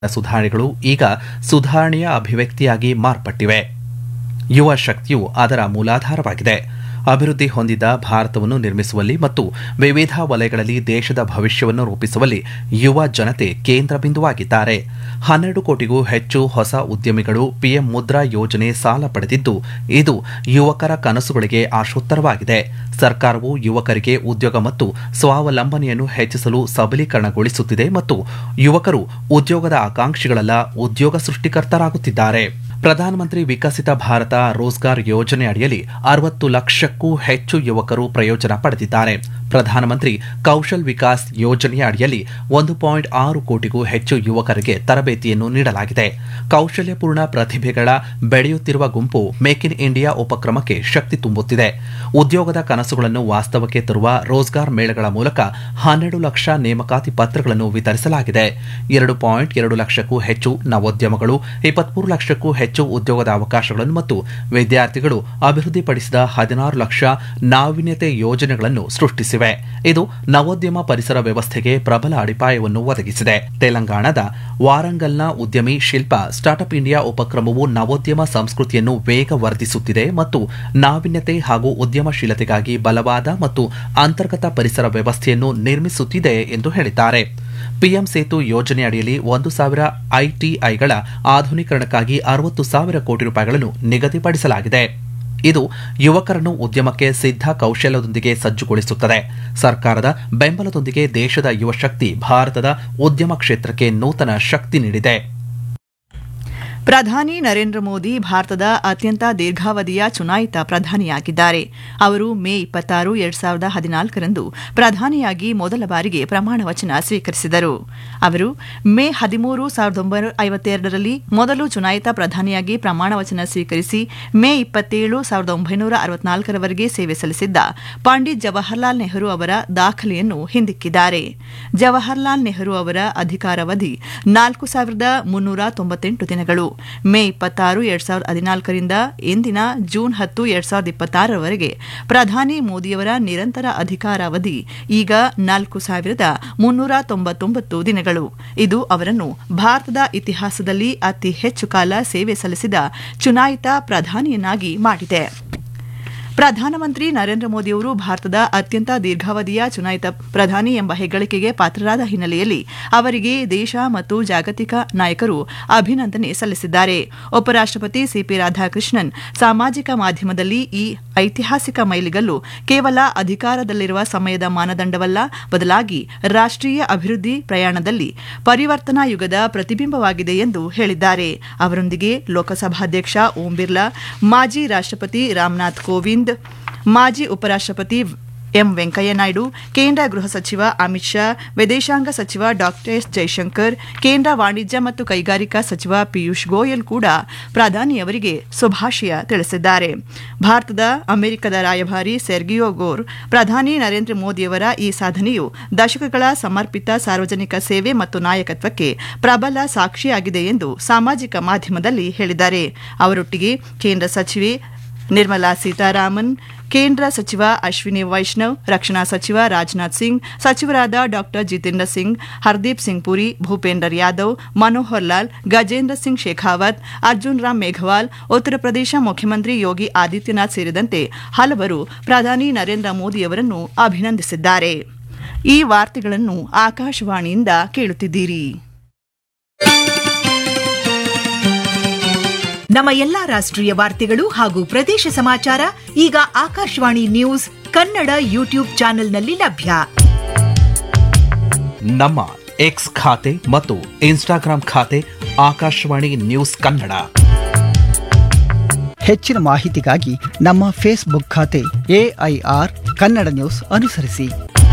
ಸುಧಾರಣೆಗಳು ಈಗ ಸುಧಾರಣೆಯ ಅಭಿವ್ಯಕ್ತಿಯಾಗಿ ಮಾರ್ಪಟ್ಟಿವೆ ಯುವ ಶಕ್ತಿಯು ಅದರ ಮೂಲಾಧಾರವಾಗಿದೆ ಅಭಿವೃದ್ಧಿ ಹೊಂದಿದ ಭಾರತವನ್ನು ನಿರ್ಮಿಸುವಲ್ಲಿ ಮತ್ತು ವಿವಿಧ ವಲಯಗಳಲ್ಲಿ ದೇಶದ ಭವಿಷ್ಯವನ್ನು ರೂಪಿಸುವಲ್ಲಿ ಯುವ ಜನತೆ ಕೇಂದ್ರ ಬಿಂದುವಾಗಿದ್ದಾರೆ ಹನ್ನೆರಡು ಕೋಟಿಗೂ ಹೆಚ್ಚು ಹೊಸ ಉದ್ಯಮಿಗಳು ಪಿಎಂ ಮುದ್ರಾ ಯೋಜನೆ ಸಾಲ ಪಡೆದಿದ್ದು ಇದು ಯುವಕರ ಕನಸುಗಳಿಗೆ ಆಶೋತ್ತರವಾಗಿದೆ ಸರ್ಕಾರವು ಯುವಕರಿಗೆ ಉದ್ಯೋಗ ಮತ್ತು ಸ್ವಾವಲಂಬನೆಯನ್ನು ಹೆಚ್ಚಿಸಲು ಸಬಲೀಕರಣಗೊಳಿಸುತ್ತಿದೆ ಮತ್ತು ಯುವಕರು ಉದ್ಯೋಗದ ಆಕಾಂಕ್ಷಿಗಳಲ್ಲ ಉದ್ಯೋಗ ಸೃಷ್ಟಿಕರ್ತರಾಗುತ್ತಿದ್ದಾರೆ ಪ್ರಧಾನಮಂತ್ರಿ ವಿಕಸಿತ ಭಾರತ ರೋಜ್ಗಾರ್ ಯೋಜನೆ ಅಡಿಯಲ್ಲಿ ಅರವತ್ತು ಲಕ್ಷಕ್ಕೂ ಹೆಚ್ಚು ಯುವಕರು ಪ್ರಯೋಜನ ಪಡೆದಿದ್ದಾರೆ ಪ್ರಧಾನಮಂತ್ರಿ ಕೌಶಲ್ ವಿಕಾಸ್ ಯೋಜನೆಯ ಅಡಿಯಲ್ಲಿ ಒಂದು ಪಾಯಿಂಟ್ ಆರು ಕೋಟಿಗೂ ಹೆಚ್ಚು ಯುವಕರಿಗೆ ತರಬೇತಿಯನ್ನು ನೀಡಲಾಗಿದೆ ಕೌಶಲ್ಯಪೂರ್ಣ ಪ್ರತಿಭೆಗಳ ಬೆಳೆಯುತ್ತಿರುವ ಗುಂಪು ಮೇಕ್ ಇನ್ ಇಂಡಿಯಾ ಉಪಕ್ರಮಕ್ಕೆ ಶಕ್ತಿ ತುಂಬುತ್ತಿದೆ ಉದ್ಯೋಗದ ಕನಸುಗಳನ್ನು ವಾಸ್ತವಕ್ಕೆ ತರುವ ರೋಜ್ಗಾರ್ ಮೇಳಗಳ ಮೂಲಕ ಹನ್ನೆರಡು ಲಕ್ಷ ನೇಮಕಾತಿ ಪತ್ರಗಳನ್ನು ವಿತರಿಸಲಾಗಿದೆ ಎರಡು ಪಾಯಿಂಟ್ ಎರಡು ಲಕ್ಷಕ್ಕೂ ಹೆಚ್ಚು ನವೋದ್ಯಮಗಳು ಇಪ್ಪತ್ಮೂರು ಲಕ್ಷಕ್ಕೂ ಹೆಚ್ಚು ಉದ್ಯೋಗದ ಅವಕಾಶಗಳನ್ನು ಮತ್ತು ವಿದ್ಯಾರ್ಥಿಗಳು ಅಭಿವೃದ್ಧಿಪಡಿಸಿದ ಹದಿನಾರು ಲಕ್ಷ ನಾವೀನ್ಯತೆ ಯೋಜನೆಗಳನ್ನು ಸೃಷ್ಟಿಸಿವೆ ಇದು ನವೋದ್ಯಮ ಪರಿಸರ ವ್ಯವಸ್ಥೆಗೆ ಪ್ರಬಲ ಅಡಿಪಾಯವನ್ನು ಒದಗಿಸಿದೆ ತೆಲಂಗಾಣದ ವಾರಂಗಲ್ನ ಉದ್ಯಮಿ ಶಿಲ್ಪ ಸ್ಟಾರ್ಟ್ಅಪ್ ಇಂಡಿಯಾ ಉಪಕ್ರಮವು ನವೋದ್ಯಮ ಸಂಸ್ಕೃತಿಯನ್ನು ವೇಗವರ್ಧಿಸುತ್ತಿದೆ ಮತ್ತು ನಾವೀನ್ಯತೆ ಹಾಗೂ ಉದ್ಯಮಶೀಲತೆಗಾಗಿ ಬಲವಾದ ಮತ್ತು ಅಂತರ್ಗತ ಪರಿಸರ ವ್ಯವಸ್ಥೆಯನ್ನು ನಿರ್ಮಿಸುತ್ತಿದೆ ಎಂದು ಹೇಳಿದ್ದಾರೆ ಪಿಎಂ ಸೇತು ಯೋಜನೆ ಅಡಿಯಲ್ಲಿ ಒಂದು ಸಾವಿರ ಐಟಿಐಗಳ ಆಧುನೀಕರಣಕ್ಕಾಗಿ ಅರವತ್ತು ಸಾವಿರ ಕೋಟಿ ರೂಪಾಯಿಗಳನ್ನು ನಿಗದಿಪಡಿಸಲಾಗಿದೆ ಇದು ಯುವಕರನ್ನು ಉದ್ಯಮಕ್ಕೆ ಸಿದ್ಧ ಕೌಶಲ್ಯದೊಂದಿಗೆ ಸಜ್ಜುಗೊಳಿಸುತ್ತದೆ ಸರ್ಕಾರದ ಬೆಂಬಲದೊಂದಿಗೆ ದೇಶದ ಯುವಶಕ್ತಿ ಭಾರತದ ಉದ್ಯಮ ಕ್ಷೇತ್ರಕ್ಕೆ ನೂತನ ಶಕ್ತಿ ನೀಡಿದೆ ಪ್ರಧಾನಿ ನರೇಂದ್ರ ಮೋದಿ ಭಾರತದ ಅತ್ಯಂತ ದೀರ್ಘಾವಧಿಯ ಚುನಾಯಿತ ಪ್ರಧಾನಿಯಾಗಿದ್ದಾರೆ ಅವರು ಮೇ ಇಪ್ಪತ್ತಾರು ಎರಡ್ ಸಾವಿರದ ಹದಿನಾಲ್ಕರಂದು ಪ್ರಧಾನಿಯಾಗಿ ಮೊದಲ ಬಾರಿಗೆ ಪ್ರಮಾಣ ವಚನ ಸ್ವೀಕರಿಸಿದರು ಅವರು ಮೇ ಹದಿಮೂರು ಸಾವಿರದ ಒಂಬೈನೂರ ಐವತ್ತೆರಡರಲ್ಲಿ ಮೊದಲು ಚುನಾಯಿತ ಪ್ರಧಾನಿಯಾಗಿ ಪ್ರಮಾಣ ವಚನ ಸ್ವೀಕರಿಸಿ ಮೇ ಇಪ್ಪತ್ತೇಳು ಸಾವಿರದ ಒಂಬೈನೂರ ಅರವತ್ನಾಲ್ಕರವರೆಗೆ ಸೇವೆ ಸಲ್ಲಿಸಿದ್ದ ಪಂಡಿತ್ ಜವಾಹರ್ಲಾಲ್ ನೆಹರು ಅವರ ದಾಖಲೆಯನ್ನು ಹಿಂದಿಕ್ಕಿದ್ದಾರೆ ಜವಾಹರ್ಲಾಲ್ ನೆಹರು ಅವರ ಅಧಿಕಾರಾವಧಿ ನಾಲ್ಕು ಸಾವಿರದ ಮುನ್ನೂರ ತೊಂಬತ್ತೆಂಟು ದಿನಗಳು ಮೇ ಇಪ್ಪತ್ತಾರು ಎರಡ್ ಸಾವಿರದ ಹದಿನಾಲ್ಕರಿಂದ ಇಂದಿನ ಜೂನ್ ಹತ್ತು ಎರಡ್ ಸಾವಿರದ ಇಪ್ಪತ್ತಾರರವರೆಗೆ ಪ್ರಧಾನಿ ಮೋದಿಯವರ ನಿರಂತರ ಅಧಿಕಾರಾವಧಿ ಈಗ ನಾಲ್ಕು ಸಾವಿರದ ಮುನ್ನೂರ ತೊಂಬತ್ತೊಂಬತ್ತು ದಿನಗಳು ಇದು ಅವರನ್ನು ಭಾರತದ ಇತಿಹಾಸದಲ್ಲಿ ಅತಿ ಹೆಚ್ಚು ಕಾಲ ಸೇವೆ ಸಲ್ಲಿಸಿದ ಚುನಾಯಿತ ಪ್ರಧಾನಿಯನ್ನಾಗಿ ಮಾಡಿದೆ ಪ್ರಧಾನಮಂತ್ರಿ ನರೇಂದ್ರ ಮೋದಿಯವರು ಭಾರತದ ಅತ್ಯಂತ ದೀರ್ಘಾವಧಿಯ ಚುನಾಯಿತ ಪ್ರಧಾನಿ ಎಂಬ ಹೆಗ್ಗಳಿಕೆಗೆ ಪಾತ್ರರಾದ ಹಿನ್ನೆಲೆಯಲ್ಲಿ ಅವರಿಗೆ ದೇಶ ಮತ್ತು ಜಾಗತಿಕ ನಾಯಕರು ಅಭಿನಂದನೆ ಸಲ್ಲಿಸಿದ್ದಾರೆ ಉಪರಾಷ್ಟಪತಿ ಸಿಪಿ ರಾಧಾಕೃಷ್ಣನ್ ಸಾಮಾಜಿಕ ಮಾಧ್ಯಮದಲ್ಲಿ ಈ ಐತಿಹಾಸಿಕ ಮೈಲಿಗಲ್ಲು ಕೇವಲ ಅಧಿಕಾರದಲ್ಲಿರುವ ಸಮಯದ ಮಾನದಂಡವಲ್ಲ ಬದಲಾಗಿ ರಾಷ್ಟೀಯ ಅಭಿವೃದ್ಧಿ ಪ್ರಯಾಣದಲ್ಲಿ ಪರಿವರ್ತನಾ ಯುಗದ ಪ್ರತಿಬಿಂಬವಾಗಿದೆ ಎಂದು ಹೇಳಿದ್ದಾರೆ ಅವರೊಂದಿಗೆ ಲೋಕಸಭಾಧ್ಯಕ್ಷ ಓಂ ಬಿರ್ಲಾ ಮಾಜಿ ರಾಷ್ಟಪತಿ ರಾಮನಾಥ್ ಕೋವಿಂದ್ ಮಾಜಿ ಉಪರಾಷ್ಟಪತಿ ಎಂ ವೆಂಕಯ್ಯನಾಯ್ಡು ಕೇಂದ್ರ ಗೃಹ ಸಚಿವ ಅಮಿತ್ ಶಾ ವಿದೇಶಾಂಗ ಸಚಿವ ಡಾ ಎಸ್ ಜೈಶಂಕರ್ ಕೇಂದ್ರ ವಾಣಿಜ್ಯ ಮತ್ತು ಕೈಗಾರಿಕಾ ಸಚಿವ ಪಿಯೂಷ್ ಗೋಯಲ್ ಕೂಡ ಪ್ರಧಾನಿಯವರಿಗೆ ಶುಭಾಶಯ ತಿಳಿಸಿದ್ದಾರೆ ಭಾರತದ ಅಮೆರಿಕದ ರಾಯಭಾರಿ ಸೆರ್ಗಿಯೋ ಗೋರ್ ಪ್ರಧಾನಿ ನರೇಂದ್ರ ಮೋದಿಯವರ ಈ ಸಾಧನೆಯು ದಶಕಗಳ ಸಮರ್ಪಿತ ಸಾರ್ವಜನಿಕ ಸೇವೆ ಮತ್ತು ನಾಯಕತ್ವಕ್ಕೆ ಪ್ರಬಲ ಸಾಕ್ಷಿಯಾಗಿದೆ ಎಂದು ಸಾಮಾಜಿಕ ಮಾಧ್ಯಮದಲ್ಲಿ ಹೇಳಿದ್ದಾರೆ ಅವರೊಟ್ಟಿಗೆ ಕೇಂದ್ರ ಸಚಿವೆ ನಿರ್ಮಲಾ ಸೀತಾರಾಮನ್ ಕೇಂದ್ರ ಸಚಿವ ಅಶ್ವಿನಿ ವೈಷ್ಣವ್ ರಕ್ಷಣಾ ಸಚಿವ ರಾಜನಾಥ್ ಸಿಂಗ್ ಸಚಿವರಾದ ಡಾ ಜಿತೇಂದ್ರ ಸಿಂಗ್ ಹರ್ದೀಪ್ ಸಿಂಗ್ ಪುರಿ ಭೂಪೇಂದರ್ ಯಾದವ್ ಮನೋಹರ್ ಲಾಲ್ ಗಜೇಂದ್ರ ಸಿಂಗ್ ಶೇಖಾವತ್ ಅರ್ಜುನ್ ರಾಮ್ ಮೇಘವಾಲ್ ಉತ್ತರ ಪ್ರದೇಶ ಮುಖ್ಯಮಂತ್ರಿ ಯೋಗಿ ಆದಿತ್ಯನಾಥ್ ಸೇರಿದಂತೆ ಹಲವರು ಪ್ರಧಾನಿ ನರೇಂದ್ರ ಮೋದಿಯವರನ್ನು ಅಭಿನಂದಿಸಿದ್ದಾರೆ ಈ ವಾರ್ತೆಗಳನ್ನು ಆಕಾಶವಾಣಿಯಿಂದ ಕೇಳುತ್ತಿದ್ದೀರಿ ನಮ್ಮ ಎಲ್ಲಾ ರಾಷ್ಟ್ರೀಯ ವಾರ್ತೆಗಳು ಹಾಗೂ ಪ್ರದೇಶ ಸಮಾಚಾರ ಈಗ ಆಕಾಶವಾಣಿ ನ್ಯೂಸ್ ಕನ್ನಡ ಯೂಟ್ಯೂಬ್ ಚಾನೆಲ್ನಲ್ಲಿ ಲಭ್ಯ ನಮ್ಮ ಎಕ್ಸ್ ಖಾತೆ ಮತ್ತು ಇನ್ಸ್ಟಾಗ್ರಾಂ ಖಾತೆ ಆಕಾಶವಾಣಿ ನ್ಯೂಸ್ ಕನ್ನಡ ಹೆಚ್ಚಿನ ಮಾಹಿತಿಗಾಗಿ ನಮ್ಮ ಫೇಸ್ಬುಕ್ ಖಾತೆ ಎಐಆರ್ ಕನ್ನಡ ನ್ಯೂಸ್ ಅನುಸರಿಸಿ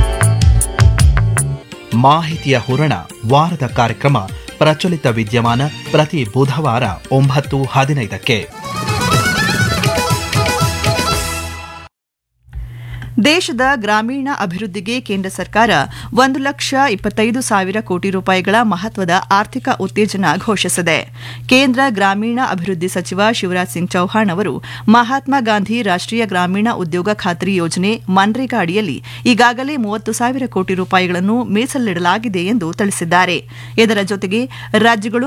ಮಾಹಿತಿಯ ಹೂರಣ ವಾರದ ಕಾರ್ಯಕ್ರಮ ಪ್ರಚಲಿತ ವಿದ್ಯಮಾನ ಪ್ರತಿ ಬುಧವಾರ ಒಂಬತ್ತು ಹದಿನೈದಕ್ಕೆ ದೇಶದ ಗ್ರಾಮೀಣ ಅಭಿವೃದ್ಧಿಗೆ ಕೇಂದ್ರ ಸರ್ಕಾರ ಒಂದು ಲಕ್ಷ ಇಪ್ಪತ್ತೈದು ಸಾವಿರ ಕೋಟಿ ರೂಪಾಯಿಗಳ ಮಹತ್ವದ ಆರ್ಥಿಕ ಉತ್ತೇಜನ ಘೋಷಿಸಿದೆ ಕೇಂದ್ರ ಗ್ರಾಮೀಣ ಅಭಿವೃದ್ಧಿ ಸಚಿವ ಶಿವರಾಜ್ ಸಿಂಗ್ ಚೌಹಾಣ್ ಅವರು ಮಹಾತ್ಮ ಗಾಂಧಿ ರಾಷ್ಟೀಯ ಗ್ರಾಮೀಣ ಉದ್ಯೋಗ ಖಾತ್ರಿ ಯೋಜನೆ ಮನ್ರೇಗಾ ಅಡಿಯಲ್ಲಿ ಈಗಾಗಲೇ ಮೂವತ್ತು ಸಾವಿರ ಕೋಟಿ ರೂಪಾಯಿಗಳನ್ನು ಮೀಸಲಿಡಲಾಗಿದೆ ಎಂದು ತಿಳಿಸಿದ್ದಾರೆ ಇದರ ಜೊತೆಗೆ ರಾಜ್ಯಗಳು